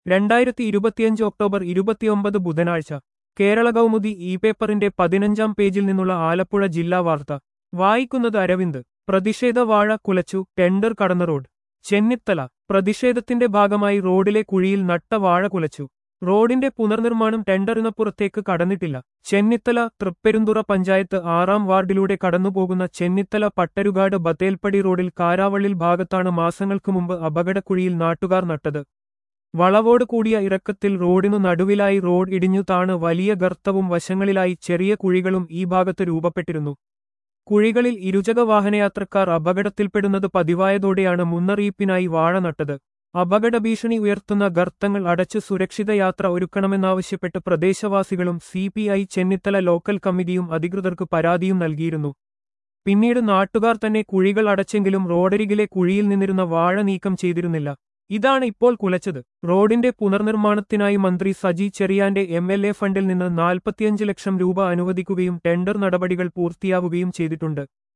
രണ്ടായിരത്തി ഇരുപത്തിയഞ്ച് ഒക്ടോബർ ഇരുപത്തിയൊമ്പത് ബുധനാഴ്ച കേരള കൗമുദി ഇ പേപ്പറിന്റെ പതിനഞ്ചാം പേജിൽ നിന്നുള്ള ആലപ്പുഴ ജില്ലാ വാർത്ത വായിക്കുന്നത് അരവിന്ദ് പ്രതിഷേധ വാഴ കുലച്ചു ടെൻഡർ കടന്ന റോഡ് ചെന്നിത്തല പ്രതിഷേധത്തിന്റെ ഭാഗമായി റോഡിലെ കുഴിയിൽ നട്ട വാഴ കുലച്ചു റോഡിന്റെ പുനർനിർമ്മാണം ടെൻഡറിന് പുറത്തേക്ക് കടന്നിട്ടില്ല ചെന്നിത്തല തൃപ്പെരുന്തുറ പഞ്ചായത്ത് ആറാം വാർഡിലൂടെ കടന്നുപോകുന്ന ചെന്നിത്തല പട്ടരുകാട് ബത്തേൽപ്പടി റോഡിൽ കാരാവള്ളിൽ ഭാഗത്താണ് മാസങ്ങൾക്ക് മുമ്പ് അപകടക്കുഴിയിൽ നാട്ടുകാർ നട്ടത് വളവോട് കൂടിയ ഇറക്കത്തിൽ റോഡിനു നടുവിലായി റോഡ് ഇടിഞ്ഞു താണ് വലിയ ഗർത്തവും വശങ്ങളിലായി ചെറിയ കുഴികളും ഈ ഭാഗത്ത് രൂപപ്പെട്ടിരുന്നു കുഴികളിൽ ഇരുചക വാഹനയാത്രക്കാർ അപകടത്തിൽപ്പെടുന്നത് പതിവായതോടെയാണ് മുന്നറിയിപ്പിനായി വാഴ നട്ടത് അപകട ഭീഷണി ഉയർത്തുന്ന ഗർത്തങ്ങൾ അടച്ച് സുരക്ഷിത യാത്ര ഒരുക്കണമെന്നാവശ്യപ്പെട്ട് പ്രദേശവാസികളും C P I Chennithala local കമ്മിറ്റിയും അധികൃതർക്ക് പരാതിയും നൽകിയിരുന്നു പിന്നീട് നാട്ടുകാർ തന്നെ കുഴികൾ അടച്ചെങ്കിലും റോഡരികിലെ കുഴിയിൽ നിന്നിരുന്ന വാഴ നീക്കം ചെയ്തിരുന്നില്ല ഇതാണ് ഇപ്പോൾ കുലച്ചത് റോഡിന്റെ പുനർനിർമ്മാണത്തിനായി മന്ത്രി സജി ചെറിയാന്റെ എം എൽ എ ഫണ്ടിൽ നിന്ന് നാൽപ്പത്തിയഞ്ച് ലക്ഷം രൂപ അനുവദിക്കുകയും ടെൻഡർ നടപടികൾ പൂർത്തിയാവുകയും ചെയ്തിട്ടുണ്ട്